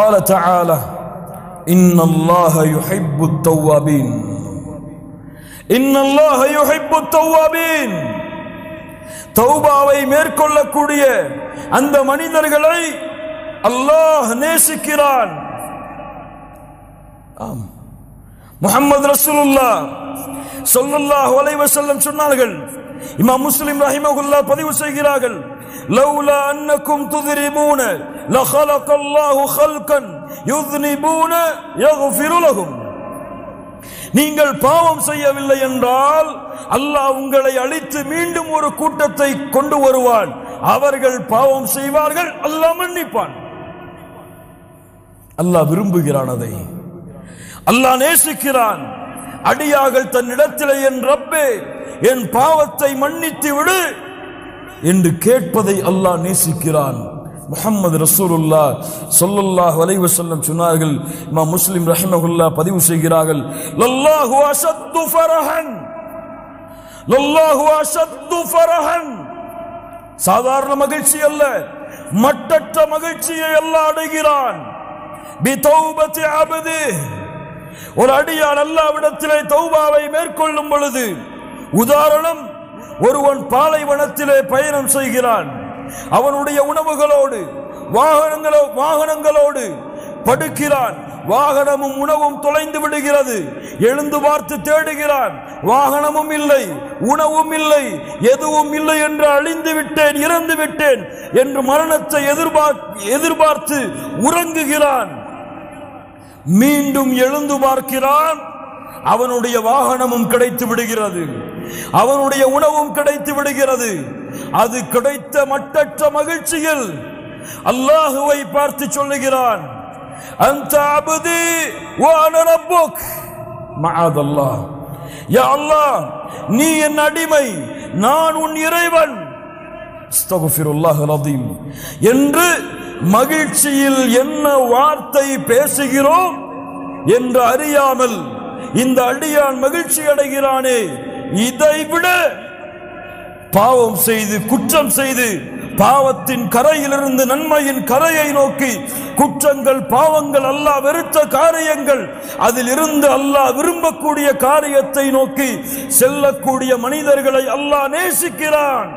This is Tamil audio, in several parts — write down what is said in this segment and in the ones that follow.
قال تعالى إن الله يحب التوابين إن الله يحب التوابين தௌபாவை மேற்கொள்ளக்கூடிய அந்த மனிதர்களை அல்லாஹ் நேசிக்கிறான் ஆம் முஹம்மது ரசூலுல்லா ஸல்லல்லாஹு அலைஹி வஸல்லம் சொன்னார்கள் இமாம் முஸ்லிம் ரஹிமஹுல்லா பதிவு செய்கிறார்கள் லவ்லா அன்னக்கும் துذربون لخلق الله خلقا يذنبون يغفر لهم நீங்கள் பாவம் செய்யவில்லை என்றால் அல்லாஹ் உங்களை அழித்து மீண்டும் ஒரு கூட்டத்தை கொண்டு வருவான் அவர்கள் பாவம் செய்வார்கள் அல்லாஹ் மன்னிப்பான் அல்லாஹ் விரும்புகிறான் அதை அல்லாஹ் நேசிக்கிறான் அடியார்கள் தன்னிடத்திலே என் ரப்பே என் பாவத்தை மன்னித்து விடு என்று கேட்பதை அல்லாஹ் நேசிக்கிறான் முஹம்மது ரசூலுல்லா ஸல்லல்லாஹு அலைஹி வஸல்லம் சொன்னார்கள் இமாம் முஸ்லிம் ரஹிமஹுல்லா பதிவு செய்கிறார்கள் லல்லாஹு அஷத்து ஃபரஹன் லல்லாஹு அஷத்து ஃபரஹன் சாதாரண மகிழ்ச்சி அல்ல மட்டற்ற மகிழ்ச்சியை அல்லாஹ் அடைகிறான் பிதௌபத்தி அபதி ஒரு அடியான் அல்லாவிடத்திலே தௌபாவை மேற்கொள்ளும் பொழுது உதாரணம் ஒருவன் பாலைவனத்திலே பயணம் செய்கிறான் அவனுடைய உணவுகளோடு வாகனங்களோ வாகனங்களோடு படுக்கிறான் வாகனமும் உணவும் தொலைந்து விடுகிறது எழுந்து பார்த்து தேடுகிறான் வாகனமும் இல்லை உணவும் இல்லை எதுவும் இல்லை என்று அழிந்து விட்டேன் இறந்து விட்டேன் என்று மரணத்தை எதிர்பார்த்து எதிர்பார்த்து உறங்குகிறான் மீண்டும் எழுந்து பார்க்கிறான் அவனுடைய வாகனமும் கிடைத்து விடுகிறது அவனுடைய உணவும் கிடைத்து விடுகிறது அது கிடைத்த மட்டற்ற மகிழ்ச்சியில் அல்லாஹுவை பார்த்து சொல்லுகிறான் அந்த அபதி வான ரப்புக் மஆதல்லாஹ் யா அல்லாஹ் நீ என் அடிமை நான் உன் இறைவன் அஸ்தகுஃபிருல்லாஹ் அலதீம் என்று மகிழ்ச்சியில் என்ன வார்த்தை பேசுகிறோம் என்று அறியாமல் இந்த அடியான் மகிழ்ச்சி அடைகிறானே இதை விட பாவம் செய்து குற்றம் செய்து பாவத்தின் கரையிலிருந்து நன்மையின் கரையை நோக்கி குற்றங்கள் பாவங்கள் அல்லாஹ் வெறுத்த காரியங்கள் அதில் இருந்து அல்லாஹ் விரும்பக்கூடிய காரியத்தை நோக்கி செல்லக்கூடிய மனிதர்களை அல்லாஹ் நேசிக்கிறான்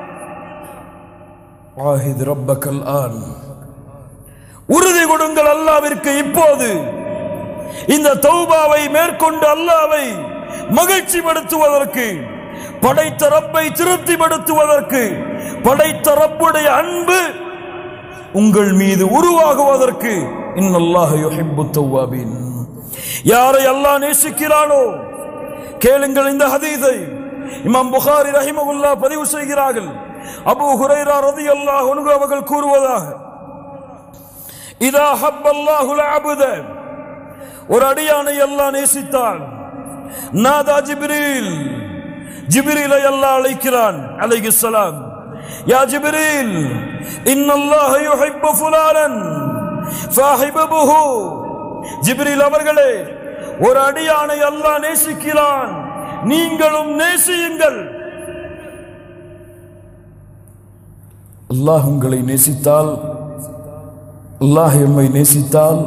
வாஹித் ரப்பக்கல் ஆன் உறுதி கொடுங்கள் அல்லாவிற்கு இப்போது இந்த தௌபாவை மேற்கொண்டு அல்லாவை மகிழ்ச்சிப்படுத்துவதற்கு படைத்த ரப்பை திருப்திப்படுத்துவதற்கு படைத்த ரப்புடைய அன்பு உங்கள் மீது உருவாகுவதற்கு இன்னல்லாஹ் யுஹிப்பு தவ்வாபின் யாரை அல்லாஹ் நேசிக்கிறானோ கேளுங்கள் இந்த ஹதீஸை இமாம் புகாரி ரஹிமகுல்லா பதிவு செய்கிறார்கள் அபூ ஹுரைரா ரலியல்லாஹு அன்ஹு அவர்கள் கூறுவதாக இதா ஹப்பல்லாஹுல் அபுத ஒரு அடியானை அல்லாஹ் நேசித்தான் நாதா ஜிப்ரீல் ஜிப்ரீலை அல்லாஹ் அழைக்கிறான் அலைஹிஸ்ஸலாம் யா ஜிப்ரீல் இன்னல்லாஹ யுஹிப்பு ஃபுலானன் ஃபாஹிபுஹு ஜிப்ரீல் அவர்களே ஒரு அடியானை அல்லாஹ் நேசிக்கிறான் நீங்களும் நேசியுங்கள் அல்லாஹ் உங்களை நேசித்தால் அல்லாஹ் எம்மை நேசித்தால்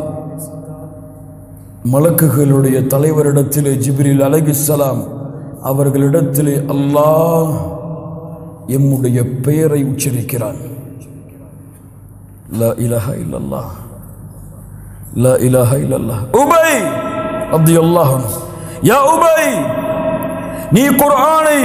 மலக்குகளுடைய தலைவரிடத்திலே ஜிப்ரில் அலைஹிஸ்ஸலாம் அவர்களிடத்திலே அல்லாஹ் எம்முடைய பெயரை உச்சரிக்கிறான் லா இலஹ இல்லல்லாஹ் லா இலஹ இல்லல்லாஹ் உபை ரலியல்லாஹு அன்ஹு யா உபை நீ குர்ஆனை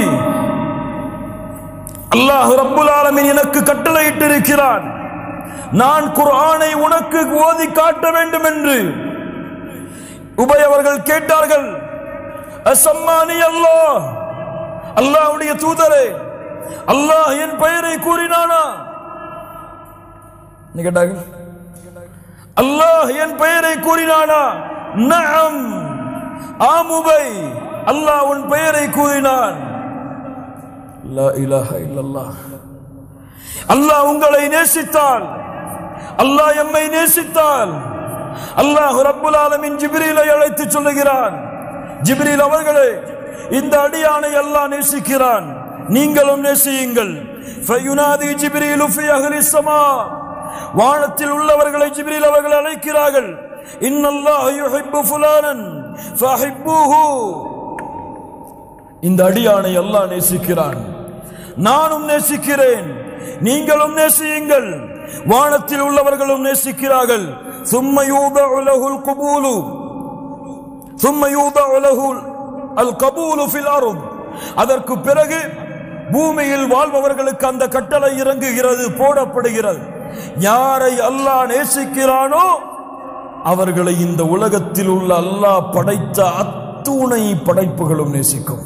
அல்லாஹ் ரப்புல் ஆலமீன் எனக்கு கட்டளையிட்டிருக்கிறான் நான் குர்ஆனை உனக்கு ஓதி காட்ட வேண்டும் என்று உபை அவர்கள் கேட்டார்கள் அசம்மானி அல்லாஹ் அல்லாஹ்வுடைய தூதரே அல்லாஹ் என் பெயரை கூறினானா என்ன கேட்டார்கள் அல்லாஹ் என் பெயரை கூறினானா நஅம் ஆம் உபை அல்லாஹ் உன் பெயரை கூறினான் லா இலாஹ இல்லல்லாஹ் அல்லாஹ் உங்களை நேசித்தால் அல்லாஹ் எம்மை நேசித்தால் அல்லாஹ் ரப்புல் ஆலமின் ஜிப்ரீலை அழைத்து சொல்லுகிறான் ஜிப்ரீல் அவர்களே இந்த அடியானை அல்லாஹ் நேசிக்கிறான் நீங்களும் நேசியுங்கள் ஃபயுனாதி ஜிப்ரீலு ஃபி அஹ்லி ஸமா வானத்தில் உள்ளவர்களை ஜிப்ரீல் அவர்கள் அழைக்கிறார்கள் இன்னல்லாஹ் யுஹிப்பு ஃபுலானன் ஃபஹிப்புஹு இந்த அடியானை அல்லாஹ் நேசிக்கிறான் நானும் நேசிக்கிறேன் நீங்களும் நேசியுங்கள் வானத்தில் உள்ளவர்களும் நேசிக்கிறார்கள் சும்ம யூதஉ லஹுல் குபூலு சும்ம யூதஉ லஹுல் அல் கபூலு ஃபில் அர்த் அதற்கு பிறகு பூமியில் வாழ்பவர்களுக்கு அந்த கட்டளை இறங்குகிறது போடப்படுகிறது யாரை அல்லாஹ் நேசிக்கிறானோ அவர்களை இந்த உலகத்தில் உள்ள அல்லாஹ் படைத்த அத்துணை படைப்புகளும் நேசிக்கும்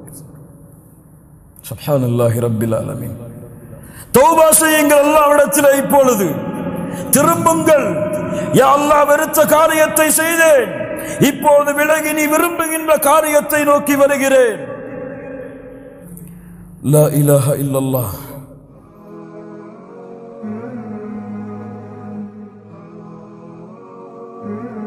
சுப்ஹானல்லாஹி ரப்பில் ஆலமீன் தௌபா செய்யுங்கள் அல்லாஹ்விடத்தில் இப்பொழுது திரும்புங்கள் யா அல்லாஹ் வெறுத்த காரியத்தை செய்தேன் இப்போது விலகி நீ விரும்புகின்ற காரியத்தை நோக்கி வருகிறேன் லா இலாஹ இல்லல்லாஹ் Mm-hmm.